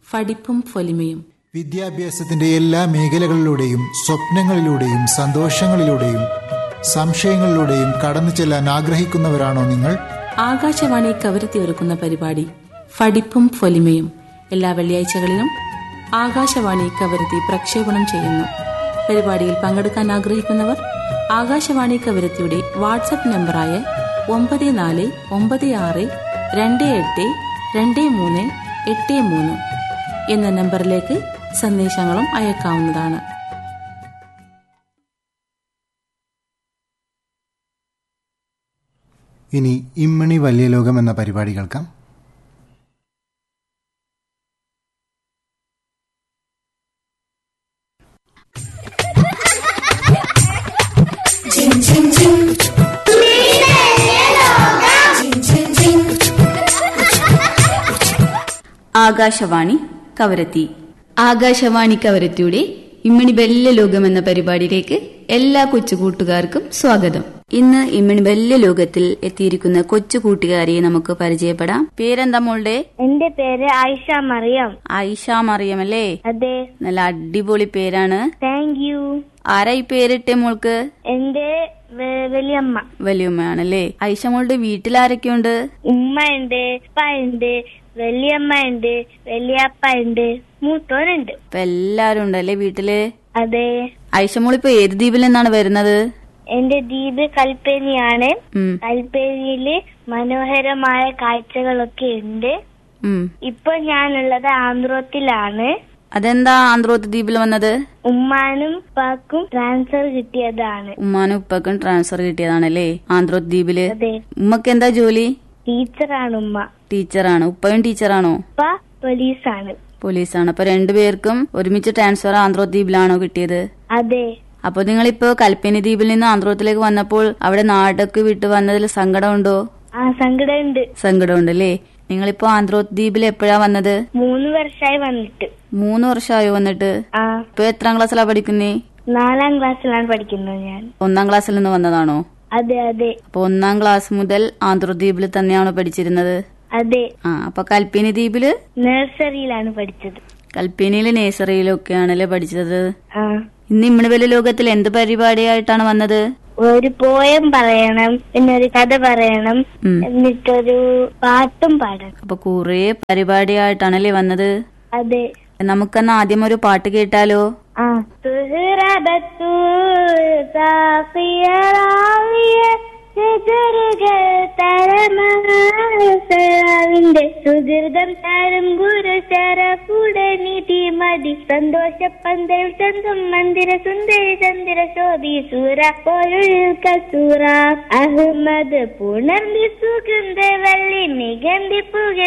ഫടിപ്പും ഫൊലിമയും വിദ്യാഭ്യാസത്തിന്റെ എല്ലാ മേഖലകളിലൂടെയും സ്വപ്നങ്ങളിലൂടെയും സന്തോഷങ്ങളിലൂടെയും സംശയങ്ങളിലൂടെയും കടന്നു ചെല്ലാൻ ആഗ്രഹിക്കുന്നവരാണോ നിങ്ങൾ ആകാശവാണി കവരത്തി ഒരുക്കുന്ന പരിപാടി ഫടിപ്പും ഫൊലിമയും എല്ലാ വെള്ളിയാഴ്ചകളിലും ആകാശവാണി കവരത്തി പ്രക്ഷേപണം ചെയ്യുന്നു പരിപാടിയിൽ പങ്കെടുക്കാൻ ആഗ്രഹിക്കുന്നവർ ആകാശവാണി കവരത്തിയുടെ വാട്സപ്പ് നമ്പറായ ഒമ്പത് നാല് ഒമ്പത് ആറ് രണ്ട് എട്ട് രണ്ട് മൂന്ന് എട്ട് മൂന്ന് എന്ന നമ്പറിലേക്ക് സന്ദേശങ്ങളും അയക്കാവുന്നതാണ് ഇനി ഇമ്മണി വലിയ ലോകം എന്ന പരിപാടി കേൾക്കാം ആകാശവാണി കവരത്തി ആകാശവാണി കവരത്തിയുടെ ഇമ്മണി ബെല്ല ലോകം എന്ന പരിപാടിയിലേക്ക് എല്ലാ കൊച്ചു കൂട്ടുകാർക്കും സ്വാഗതം ഇന്ന് ഇമ്മണി ബെല്ല ലോകത്തിൽ എത്തിയിരിക്കുന്ന കൊച്ചു കൂട്ടുകാരിയെ നമുക്ക് പരിചയപ്പെടാം പേരെന്താ മോളുടെ എന്റെ പേര് ആയിഷ മറിയം ആയിഷ മറിയം അല്ലേ അതെ നല്ല അടിപൊളി പേരാണ് താങ്ക് യു ആരാ ഈ പേരിട്ടെ മോൾക്ക് എന്റെ വ- വലിയമ്മ വലിയമ്മയാണല്ലേ ഐഷ മോളുടെ വീട്ടിലാരൊക്കെയുണ്ട് ഉമ്മ ഉണ്ട് ഉപ്പ ഉണ്ട് വലിയമ്മ ഉണ്ട് വലിയപ്പ ഉണ്ട് മൂത്തോനുണ്ട് ഇപ്പൊ എല്ലാരും ഉണ്ടല്ലേ വീട്ടില് അതെ ഐഷ മോളിപ്പോ ഏത് ദ്വീപിൽ നിന്നാണ് വരുന്നത് എന്റെ ദ്വീപ് കൽപ്പേനിയാണ് ഉം കൽപ്പേനിയില് മനോഹരമായ കാഴ്ചകളൊക്കെ ഉണ്ട് ഉം ഇപ്പൊ ഞാനുള്ളത് ആന്ധ്രോത്തിലാണ് അതെന്താ ആന്ധ്രോത്ത് ദ്വീപിൽ വന്നത് ഉമ്മാനും ഉപ്പാക്കും ട്രാൻസ്ഫർ കിട്ടിയതാണ് ഉമ്മാനും ഉപ്പക്കും ട്രാൻസ്ഫർ കിട്ടിയതാണല്ലേ ആന്ധ്രോത്ത് ദ്വീപില് അതെ ഉമ്മക്ക് എന്താ ജോലി ടീച്ചറാണ് ഉമ്മ ടീച്ചറാണ് ഉപ്പയും ടീച്ചറാണോ ഉപ്പ പോലീസാണ് പോലീസാണ് അപ്പൊ രണ്ടുപേർക്കും ഒരുമിച്ച് ട്രാൻസ്ഫർ ആന്ധ്രോത്ത് ദ്വീപിലാണോ കിട്ടിയത് അതെ അപ്പൊ നിങ്ങളിപ്പോ കൽപ്പനി ദ്വീപിൽ നിന്ന് ആന്ധ്രോത്തിലേക്ക് വന്നപ്പോൾ അവിടെ നാടൊക്കെ വിട്ട് വന്നതിൽ സങ്കടമുണ്ടോ ആ സങ്കടമുണ്ട് സങ്കടമുണ്ടല്ലേ നിങ്ങളിപ്പോ ആന്ധ്രോത്ത് ദ്വീപിൽ എപ്പോഴാ വന്നത് മൂന്ന് വർഷമായി വന്നിട്ട് മൂന്ന് വർഷമായോ വന്നിട്ട് ആ ഇപ്പൊ എത്രാം ക്ലാസ്സിലാ പഠിക്കുന്നേ നാലാം ക്ലാസ്സിലാണ് പഠിക്കുന്നത് ഞാൻ ഒന്നാം ക്ലാസ്സിൽ നിന്ന് വന്നതാണോ അതെ അതെ അപ്പൊ ഒന്നാം ക്ലാസ് മുതൽ ആന്ധ്രദ്വീപിൽ തന്നെയാണോ പഠിച്ചിരുന്നത് അതെ ആ അപ്പൊ കൽപ്പിനി ദ്വീപില് നഴ്സറിയിലാണ് പഠിച്ചത് കൽപ്പിനിയിലെ നേഴ്സറിയിലൊക്കെയാണല്ലേ പഠിച്ചത് ആ ഇന്ന് ഇമ്മിണിവെല ലോകത്തിൽ എന്ത് പരിപാടിയായിട്ടാണ് വന്നത് ഒരു പോയം പറയണം പിന്നെ ഒരു കഥ പറയണം ഉം. എന്നിട്ടൊരു പാട്ടും പാടണം അപ്പൊ കുറെ പരിപാടിയായിട്ടാണല്ലേ വന്നത് അതെ നമുക്കെന്നാ ആദ്യം ഒരു പാട്ട് കേട്ടാലോ ആ സുഹൃബത്തു സാഫിയറാവിയ ചെറുകൾ തരമാവിന്റെ സുഹൃതം തരം ഗുരുശര കുടനിധി മതി സന്തോഷ പന്തൽ ചന്തം മന്ദിര സുന്ദരി ചന്ദ്ര ശോഭി സൂര പൊരുൾ കസൂറ അഹമ്മദ് പുണർന്നി സുഗന്ധ വള്ളി നിഗന്ധി പുക